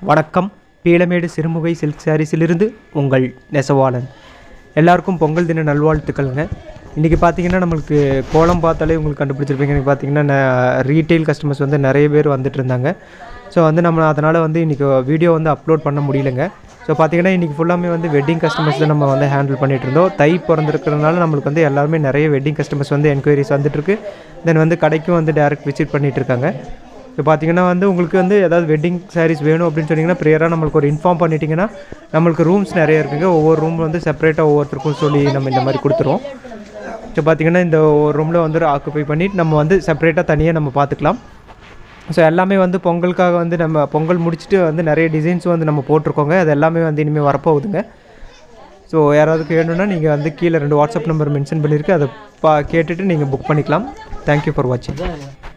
வணக்கம் பீளமேடு சிறுமுகை சில்க் சாரீஸிலிருந்து உங்கள் நெசவாளன் எல்லாருக்கும் பொங்கல் தின நல்வாழ்த்துக்கள்ங்க இன்றைக்கி பார்த்தீங்கன்னா நம்மளுக்கு கோலம் பார்த்தாலே உங்களுக்கு கண்டுபிடிச்சிருப்பீங்க இன்றைக்கி பார்த்தீங்கன்னா ரீட்டைல் கஸ்டமர்ஸ் வந்து நிறைய பேர் வந்துட்டு இருந்தாங்க ஸோ வந்து நம்ம அதனால் வந்து இன்றைக்கி வீடியோ வந்து அப்லோட் பண்ண முடியலங்க ஸோ பார்த்தீங்கன்னா இன்றைக்கி ஃபுல்லாமே வந்து வெட்டிங் கஸ்டமர்ஸ் தான் நம்ம வந்து ஹேண்டில் பண்ணிட்டு இருந்தோம் தை பிறந்திருக்கிறதுனால நம்மளுக்கு வந்து எல்லாருமே நிறைய வெட்டிங் கஸ்டமர்ஸ் வந்து என்கொயரிஸ் வந்துட்டுருக்கு தென் வந்து கடைக்கும் வந்து டேரக்ட் விசிட் பண்ணிட்டு இருக்காங்க இப்போ பார்த்தீங்கன்னா வந்து உங்களுக்கு வந்து ஏதாவது வெட்டிங் சாரீஸ் வேணும் அப்படின்னு சொன்னீங்கன்னா ப்ரேயராக நம்மளுக்கு ஒரு இன்ஃபார்ம் பண்ணிட்டீங்கன்னா நம்மளுக்கு ரூம்ஸ் நிறைய இருக்குங்க ஒவ்வொரு ரூம் வந்து செப்பரேட்டாக ஒவ்வொருத்தருக்கும் சொல்லி நம்ம இந்த மாதிரி கொடுத்துருவோம் ஸோ பார்த்தீங்கன்னா இந்த ஒரு ரூமில் வந்து ஆக்குப்பை பண்ணி நம்ம வந்து செப்பரேட்டாக தனியாக நம்ம பார்த்துக்கலாம் ஸோ எல்லாமே வந்து பொங்கலுக்காக வந்து நம்ம பொங்கல் முடிச்சுட்டு வந்து நிறைய டிசைன்ஸ் வந்து நம்ம போட்டிருக்கோங்க அது எல்லாமே வந்து இனிமேல் வரப்போகுதுங்க ஸோ யாராவதுக்கு வேணும்னா நீங்கள் வந்து கீழே ரெண்டு வாட்ஸ்அப் நம்பர் மென்ஷன் பண்ணியிருக்கு அதை பா கேட்டுட்டு நீங்கள் புக் பண்ணிக்கலாம் தேங்க்யூ ஃபார் வாட்சிங்